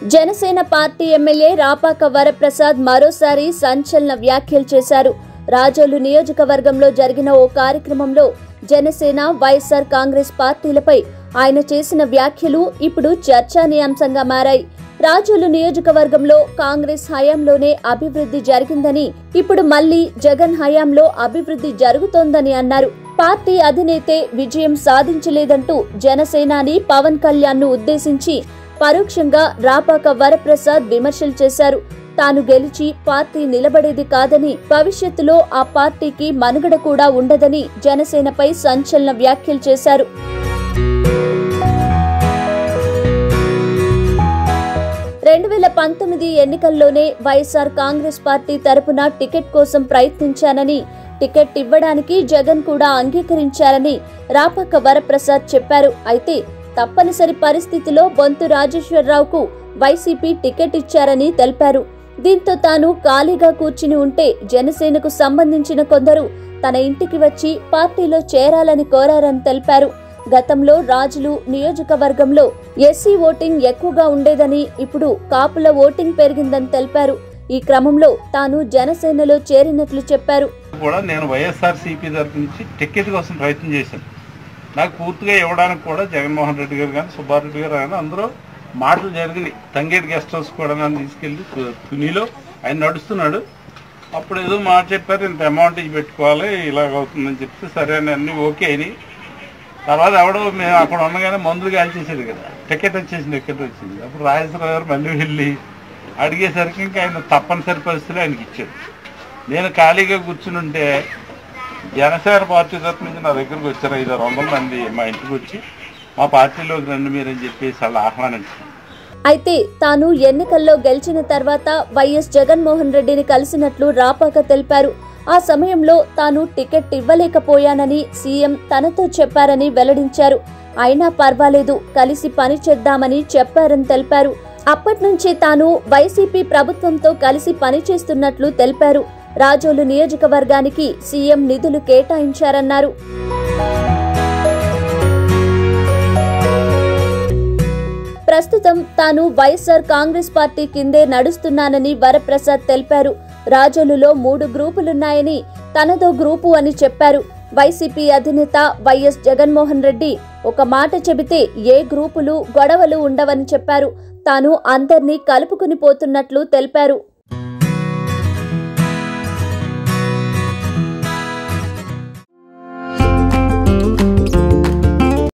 Janasena party MLA Rapaka Varaprasad మరోసారి సంచలన వ్యాఖ్యలు చేశారు రాజోలు నియోజకవర్గంలో జరిగిన ఓ కార్యక్రమంలో జనసేన వైఎస్ఆర్ కాంగ్రెస్ పార్టీలపై ఆయన చేసిన వ్యాఖ్యలు ఇప్పుడు చర్చానీయాంశంగా మారాయి రాజోలు నియోజకవర్గంలో కాంగ్రెస్ హయాంలోనే అభివృద్ధి జరిగిందని ఇప్పుడు మళ్లీ జగన్ హయాంలో అభివృద్ధి జరుగుతోందని అన్నారు పార్టీ అధినేతే విజయం సాధించలేదంటూ జనసేనాని పవన్ కళ్యాణ్ ను ఉద్దేశించి పరోక్షంగా రాపాక వరప్రసాద్ విమర్శలు చేశారు తాను గెలిచి పార్టీ నిలబడేది కాదని భవిష్యత్తులో ఆ పార్టీకి మనుగడ కూడా ఉండదని జనసేనపై సంచలన వ్యాఖ్యలు చేశారు రెండు వేల పంతొమ్మిది ఎన్నికల్లోనే వైఎస్ఆర్ కాంగ్రెస్ పార్టీ తరపున టికెట్ కోసం ప్రయత్నించానని టికెట్ ఇవ్వడానికి జగన్ కూడా అంగీకరించారని రాపక్క వరప్రసాద్ చెప్పారు అయితే తప్పనిసరి పరిస్థితిలో బొంతు రాజేశ్వరరావుకు వైసీపీ టికెట్ ఇచ్చారని తెలిపారు దీంతో తాను ఖాళీగా కూర్చుని ఉంటే జనసేనకు సంబంధించిన కొందరు తన ఇంటికి వచ్చి పార్టీలో చేరాలని కోరారని తెలిపారు గతంలో రాజులు నియోజకవర్గంలో ఎస్సీ ఓటింగ్ ఎక్కువగా ఉండేదని ఇప్పుడు కాపుల ఓటింగ్ పెరిగిందని తెలిపారు ఈ క్రమంలో తాను జనసేనలో చేరినట్లు చెప్పారు కూడా నేను వైఎస్ఆర్ సిపి తరఫు నుంచి టికెట్ కోసం ప్రయత్నం చేశాను నాకు పూర్తిగా ఇవ్వడానికి కూడా జగన్మోహన్ రెడ్డి గారు కానీ సుబ్బారెడ్డి గారు కానీ అందరూ మాటలు జరిగినాయి తంగేటి గెస్ట్ హౌస్ కూడా నన్ను తీసుకెళ్ళి తు- తునిలో ఆయన నడుస్తున్నాడు అప్పుడు ఏదో మాట చెప్పారు ఇంత అమౌంట్ ఇవి పెట్టుకోవాలి ఇలాగ అవుతుందని చెప్తే సరే అని అన్నీ ఓకే అయినాయి తర్వాత ఎవడో మేము అక్కడ ఉండగానే మందులు కాల్చేసేది కదా టికెట్ వచ్చేసింది టికెట్ వచ్చింది అప్పుడు రాజేశ్వర గారు మళ్ళీ వెళ్ళి అడిగేసరికి ఇంకా ఆయన తప్పనిసరి పరిస్థితులు ఆయనకి ఇచ్చాడు నేను ఖాళీగా కూర్చుని ఉంటే జనసేన పార్టీ తరఫు నుంచి నా దగ్గరకు వచ్చారు ఐదు ఆరు వందల మంది మా ఇంటికి వచ్చి మా పార్టీలోకి రండి మీరని చెప్పేసి వాళ్ళు ఆహ్వానించారు అయితే తాను ఎన్నికల్లో గెలిచిన తర్వాత వైఎస్ జగన్మోహన్ రెడ్డిని కలిసినట్లు రాపాక తెలిపారు ఆ సమయంలో తాను టికెట్ ఇవ్వలేకపోయానని సీఎం తనతో చెప్పారని వెల్లడించారు అయినా పర్వాలేదు కలిసి పని చేద్దామని చెప్పారని తెలిపారు అప్పటి నుంచి తాను వైసీపీ ప్రభుత్వంతో కలిసి పనిచేస్తున్నట్లు తెలిపారు రాజోలు నియోజకవర్గానికి సీఎం నిధులు కేటాయించారన్నారు ప్రస్తుతం తాను వైఎస్ఆర్ కాంగ్రెస్ పార్టీ కిందే నడుస్తున్నానని వరప్రసాద్ తెలిపారు రాజోలులో మూడు గ్రూపులున్నాయని తనదో గ్రూపు అని చెప్పారు వైసీపీ అధినేత వైఎస్ జగన్మోహన్ రెడ్డి ఒక మాట చెబితే ఏ గ్రూపులు గొడవలు ఉండవని చెప్పారు తాను అందర్నీ కలుపుకుని పోతున్నట్లు తెలిపారు